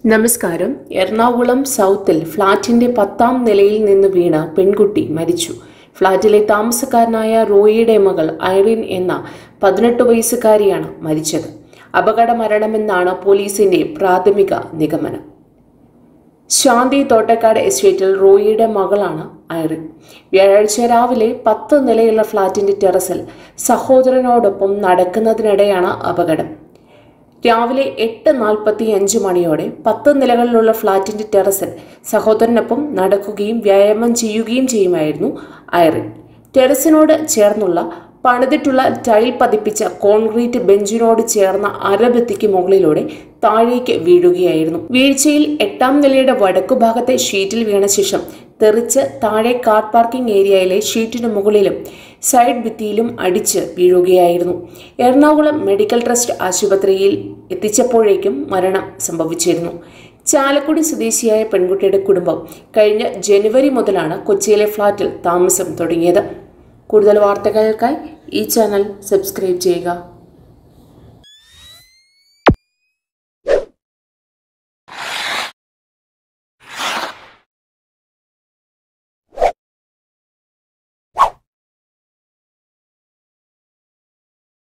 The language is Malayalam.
നമസ്കാരം എറണാകുളം സൗത്തിൽ ഫ്ളാറ്റിന്റെ പത്താം നിലയിൽ നിന്ന് വീണ പെൺകുട്ടി മരിച്ചു ഫ്ളാറ്റിലെ താമസക്കാരനായ റോയിയുടെ മകൾ ഐറിൻ എന്ന പതിനെട്ട് വയസ്സുകാരിയാണ് മരിച്ചത് അപകട മരണമെന്നാണ് പോലീസിന്റെ പ്രാഥമിക നിഗമനം ശാന്തി തോട്ടക്കാട് എസ്റ്റേറ്റിൽ റോയിയുടെ മകളാണ് ഐറിൻ വ്യാഴാഴ്ച രാവിലെ പത്ത് നിലയുള്ള ഫ്ളാറ്റിന്റെ ടെറസിൽ സഹോദരനോടൊപ്പം നടക്കുന്നതിനിടെയാണ് അപകടം രാവിലെ എട്ട് നാൽപ്പത്തി അഞ്ച് മണിയോടെ പത്ത് നിലകളിലുള്ള ഫ്ളാറ്റിന്റെ ടെറസിൽ സഹോദരനൊപ്പം നടക്കുകയും വ്യായാമം ചെയ്യുകയും ചെയ്യുമായിരുന്നു ഐറിൻ ടെറസിനോട് ചേർന്നുള്ള പണിതിട്ടുള്ള ടൈൽ പതിപ്പിച്ച കോൺക്രീറ്റ് ബെഞ്ചിനോട് ചേർന്ന അരഭിത്തിക്ക് മുകളിലൂടെ താഴേക്ക് വീഴുകയായിരുന്നു വീഴ്ചയിൽ എട്ടാം നിലയുടെ വടക്കുഭാഗത്തെ ഷീറ്റിൽ വീണ ശേഷം തെറിച്ച് താഴെ കാർ പാർക്കിംഗ് ഏരിയയിലെ ഷീറ്റിന് മുകളിലും സൈഡ് ഭിത്തിയിലും അടിച്ച് വീഴുകയായിരുന്നു എറണാകുളം മെഡിക്കൽ ട്രസ്റ്റ് ആശുപത്രിയിൽ എത്തിച്ചപ്പോഴേക്കും മരണം സംഭവിച്ചിരുന്നു ചാലക്കുടി സ്വദേശിയായ പെൺകുട്ടിയുടെ കുടുംബം കഴിഞ്ഞ ജനുവരി മുതലാണ് കൊച്ചിയിലെ ഫ്ളാറ്റിൽ താമസം തുടങ്ങിയത് കൂടുതൽ വാർത്തകൾക്കായി ഈ ചാനൽ സബ്സ്ക്രൈബ് ചെയ്യുക